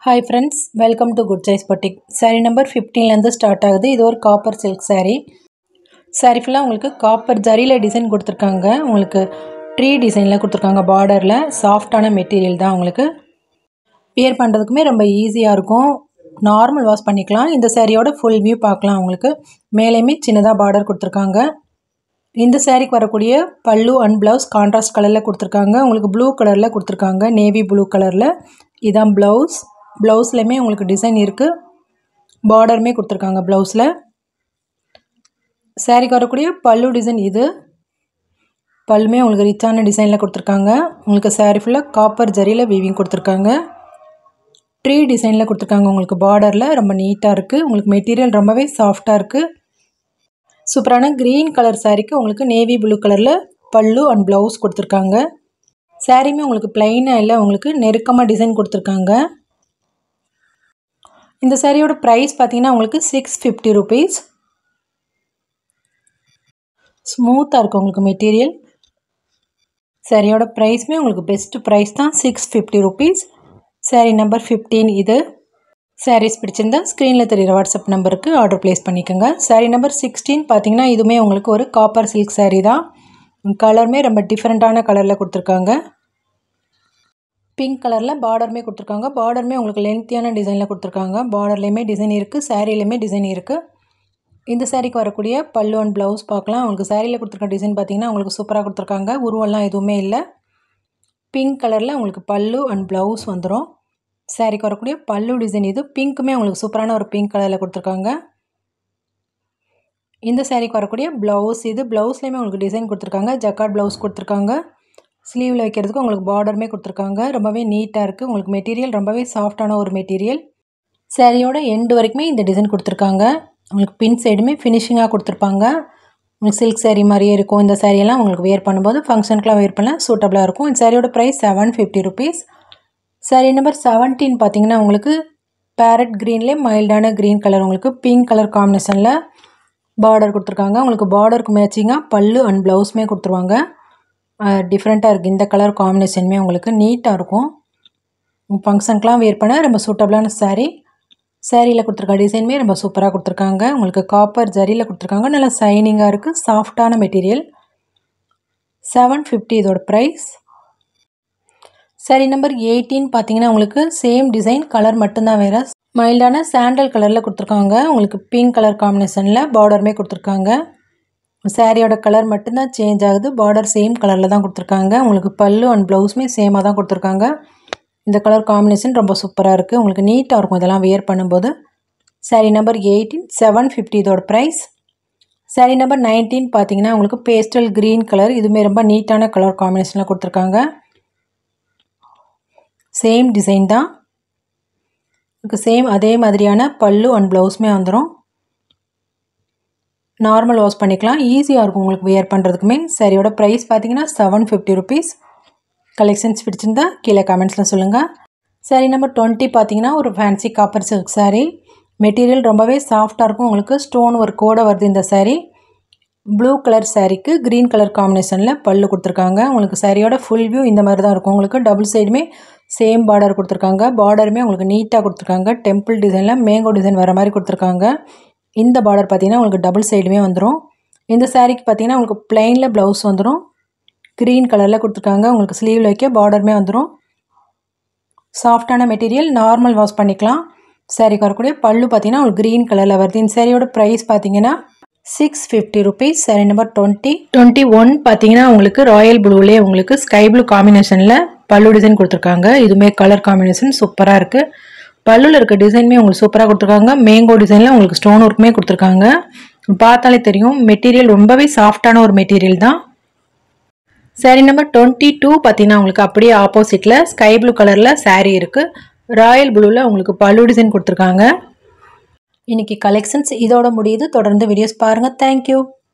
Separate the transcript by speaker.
Speaker 1: hi friends welcome to good size boutique sari number ஃபிஃப்டீன்லேருந்து start ஆகுது இது ஒரு காப்பர் சில்க் saree saree ஃபுல்லாக உங்களுக்கு காப்பர் ஜரியில் டிசைன் கொடுத்துருக்காங்க உங்களுக்கு ட்ரீ டிசைனில் கொடுத்துருக்காங்க பார்டரில் சாஃப்டான மெட்டீரியல் தான் உங்களுக்கு வியர் பண்ணுறதுக்குமே ரொம்ப ஈஸியாக இருக்கும் நார்மல் வாஷ் பண்ணிக்கலாம் இந்த சாரியோட ஃபுல் வியூ பார்க்கலாம் உங்களுக்கு மேலேயுமே சின்னதாக பார்டர் கொடுத்துருக்காங்க இந்த சாரீக்கு வரக்கூடிய பல்லு அண்ட் ப்ளவுஸ் கான்ட்ராஸ்ட் கலரில் கொடுத்துருக்காங்க உங்களுக்கு ப்ளூ கலரில் கொடுத்துருக்காங்க நேவி ப்ளூ கலரில் இதான் ப்ளவுஸ் ப்ளவுஸ்லையுமே உங்களுக்கு டிசைன் இருக்குது பார்டருமே கொடுத்துருக்காங்க ப்ளவுஸில் சாரீக்கு வரக்கூடிய பல்லு டிசைன் இது பல்லுமே உங்களுக்கு ரிச்சான டிசைனில் கொடுத்துருக்காங்க உங்களுக்கு சாரீ ஃபுல்லாக காப்பர் ஜரியில் வீவிங் கொடுத்துருக்காங்க ட்ரீ டிசைனில் கொடுத்துருக்காங்க உங்களுக்கு பார்டரில் ரொம்ப நீட்டாக இருக்குது உங்களுக்கு மெட்டீரியல் ரொம்பவே சாஃப்டாக இருக்குது சூப்பரான க்ரீன் கலர் சாரீக்கு உங்களுக்கு நேவி ப்ளூ கலரில் பல்லு அண்ட் ப்ளவுஸ் கொடுத்துருக்காங்க சாரியுமே உங்களுக்கு பிளைனாக இல்லை உங்களுக்கு நெருக்கமாக டிசைன் கொடுத்துருக்காங்க இந்த சாரியோட ப்ரைஸ் பார்த்தீங்கன்னா உங்களுக்கு சிக்ஸ் ஃபிஃப்டி ருபீஸ் ஸ்மூத்தாக இருக்கும் உங்களுக்கு மெட்டீரியல் சாரியோட ப்ரைஸுமே உங்களுக்கு பெஸ்ட்டு ப்ரைஸ் தான் six fifty rupees sari number fifteen இது சாரீஸ் பிடிச்சிருந்தா ஸ்க்ரீனில் தெரிகிற வாட்ஸ்அப் நம்பருக்கு ஆர்டர் ப்ளேஸ் பண்ணிக்கோங்க சாரீ நம்பர் சிக்ஸ்டீன் பார்த்தீங்கன்னா இதுவுமே உங்களுக்கு ஒரு காப்பர் சில்க் சாரீ தான் கலருமே ரொம்ப டிஃப்ரெண்ட்டான கலரில் கொடுத்துருக்காங்க பிங்க் கலரில் பார்டருமே கொடுத்துருக்காங்க பார்டருமே உங்களுக்கு லென்த்தியான டிசைனில் கொடுத்துருக்காங்க பார்டர்லேயுமே டிசைன் இருக்குது சாரீலையுமே டிசைன் இருக்குது இந்த சாரீக்கு வரக்கூடிய பல்லு அண்ட் ப்ளவுஸ் பார்க்கலாம் உங்களுக்கு சாரியில் கொடுத்துருக்க டிசைன் பார்த்தீங்கன்னா உங்களுக்கு சூப்பராக கொடுத்துருக்காங்க உருவெல்லாம் எதுவுமே இல்லை பிங்க் கலரில் உங்களுக்கு பல்லு அண்ட் ப்ளவுஸ் வந்துடும் சாரீக்கு வரக்கூடிய பல்லு டிசைன் இது பிங்க்குமே உங்களுக்கு சூப்பரான ஒரு பிங்க் கலரில் கொடுத்துருக்காங்க இந்த சாரீக்கு வரக்கூடிய ப்ளவுஸ் இது ப்ளவுஸ்லேயுமே உங்களுக்கு டிசைன் கொடுத்துருக்காங்க ஜக்கார்ட் ப்ளவுஸ் கொடுத்துருக்காங்க ஸ்லீவில் வைக்கிறதுக்கு உங்களுக்கு பார்டருமே கொடுத்துருக்காங்க ரொம்பவே நீட்டாக இருக்குது உங்களுக்கு மெட்டீரியல் ரொம்பவே சாஃப்டான ஒரு மெட்டீரியல் சாரியோட எண்டு வரைக்குமே இந்த டிசைன் கொடுத்துருக்காங்க உங்களுக்கு பின் சைடுமே ஃபினிஷிங்காக கொடுத்துருப்பாங்க உங்களுக்கு சில்க் சாரீ மாதிரியே இருக்கும் இந்த சாரியெல்லாம் உங்களுக்கு வேர் பண்ணும்போது ஃபங்க்ஷனுக்குலாம் வேர் பண்ணலாம் சூட்டபுளாக இருக்கும் இந்த சாரியோட price seven fifty rupees sari number seventeen பார்த்தீங்கன்னா உங்களுக்கு பேரட் க்ரீன்லேயே மைல்டான க்ரீன் கலர் உங்களுக்கு பிங்க் கலர் காம்பினேஷனில் பார்டர் கொடுத்துருக்காங்க உங்களுக்கு பார்டருக்கு மேட்சிங்காக பல்லு அண்ட் ப்ளவுஸுமே கொடுத்துருவாங்க டிஃப்ரெண்ட்டாக இருக்குது இந்த கலர் காம்பினேஷனுமே உங்களுக்கு நீட்டாக இருக்கும் ஃபங்க்ஷனுக்குலாம் வேர் பண்ண ரொம்ப சூட்டபுளான சாரீ சாரியில் கொடுத்துருக்க டிசைனுமே ரொம்ப சூப்பராக கொடுத்துருக்காங்க உங்களுக்கு காப்பர் ஜரியில் கொடுத்துருக்காங்க நல்லா சைனிங்காக இருக்குது சாஃப்டான மெட்டீரியல் செவன் ஃபிஃப்டி இதோட ப்ரைஸ் சாரி நம்பர் எயிட்டீன் பார்த்தீங்கன்னா உங்களுக்கு சேம் டிசைன் கலர் மட்டும்தான் வேறு மைல்டான சாண்டல் கலரில் கொடுத்துருக்காங்க உங்களுக்கு பிங்க் கலர் காம்பினேஷனில் பார்டருமே கொடுத்துருக்காங்க சாரியோட கலர் மட்டும்தான் சேஞ்ச் ஆகுது பார்டர் சேம் கலரில் தான் கொடுத்துருக்காங்க உங்களுக்கு பல்லு அண்ட் ப்ளவுஸுமே சேமாக தான் கொடுத்துருக்காங்க இந்த கலர் காம்பினேஷன் ரொம்ப சூப்பராக இருக்குது உங்களுக்கு நீட்டாக இருக்கும் இதெல்லாம் வியர் பண்ணும்போது sari number eighteen seven fifty இதோட ப்ரைஸ் சாரி நம்பர் நைன்டீன் பார்த்தீங்கன்னா உங்களுக்கு பேஸ்டல் க்ரீன் கலர் இதுவுமே ரொம்ப நீட்டான கலர் காம்பினேஷனில் கொடுத்துருக்காங்க சேம் டிசைன் தான் உங்களுக்கு சேம் அதே மாதிரியான பல்லு அண்ட் ப்ளவுஸுமே வந்துடும் நார்மல் வாஷ் பண்ணிக்கலாம் ஈஸியாக இருக்கும் உங்களுக்கு வியர் பண்ணுறதுக்குமே சரியோட ப்ரைஸ் பார்த்தீங்கன்னா செவன் ஃபிஃப்டி ருபீஸ் கலெக்ஷன்ஸ் பிடிச்சிருந்தா கீழே கமெண்ட்ஸில் சொல்லுங்கள் சாரி நம்பர் டுவெண்ட்டி பார்த்தீங்கன்னா ஒரு fancy copper silk sari material ரொம்பவே சாஃப்டாக இருக்கும் உங்களுக்கு ஸ்டோன் ஒர்க்கோடு வருது இந்த சாரீ ப்ளூ கலர் சாரீக்கு க்ரீன் கலர் காம்பினேஷனில் பல்லு கொடுத்துருக்காங்க உங்களுக்கு சாரியோட ஃபுல் வியூ இந்த மாதிரி தான் இருக்கும் உங்களுக்கு டபுள் சைடுமே சேம் பார்டர் கொடுத்துருக்காங்க பார்டருமே உங்களுக்கு நீட்டாக கொடுத்துருக்காங்க டெம்பிள் டிசைனில் மேங்கோ டிசைன் வர மாதிரி கொடுத்துருக்காங்க இந்த பார்டர் பார்த்திங்கன்னா உங்களுக்கு டபுள் சைடுமே வந்துடும் இந்த சாரீக்கு பார்த்திங்கன்னா உங்களுக்கு ப்ளைனில் ப்ளவுஸ் வந்துடும் க்ரீன் கலரில் கொடுத்துருக்காங்க உங்களுக்கு ஸ்லீவில் வைக்க பார்டருமே வந்துடும் சாஃப்டான மெட்டீரியல் நார்மல் வாஷ் பண்ணிக்கலாம் சாரீக்கு வரக்கூடிய பல்லு பார்த்தீங்கன்னா உங்களுக்கு க்ரீன் கலரில் வருது இந்த சாரியோட ப்ரைஸ் பார்த்தீங்கன்னா six fifty rupees sari number twenty twenty one பார்த்தீங்கன்னா உங்களுக்கு ராயல் ப்ளூலேயே உங்களுக்கு ஸ்கை ப்ளூ காம்பினேஷனில் பல்லு டிசைன் கொடுத்துருக்காங்க இதுவுமே கலர் காம்பினேஷன் சூப்பராக இருக்குது பல்லுவில் இருக்க டிசைனுமே உங்களுக்கு சூப்பராக கொடுத்துருக்காங்க மேங்கோ டிசைனில் உங்களுக்கு ஸ்டோன் ஒர்க்குமே கொடுத்துருக்காங்க பார்த்தாலே தெரியும் மெட்டீரியல் ரொம்பவே சாஃப்டான ஒரு மெட்டீரியல் தான் சாரி நம்பர் டுவெண்ட்டி டூ பார்த்தீங்கன்னா உங்களுக்கு அப்படியே ஆப்போசிட்டில் ஸ்கை ப்ளூ கலரில் சாரீ இருக்குது ராயல் ப்ளூவில் உங்களுக்கு பல்லு டிசைன் கொடுத்துருக்காங்க இன்றைக்கி கலெக்ஷன்ஸ் இதோட முடியுது தொடர்ந்து வீடியோஸ் பாருங்கள் தேங்க்யூ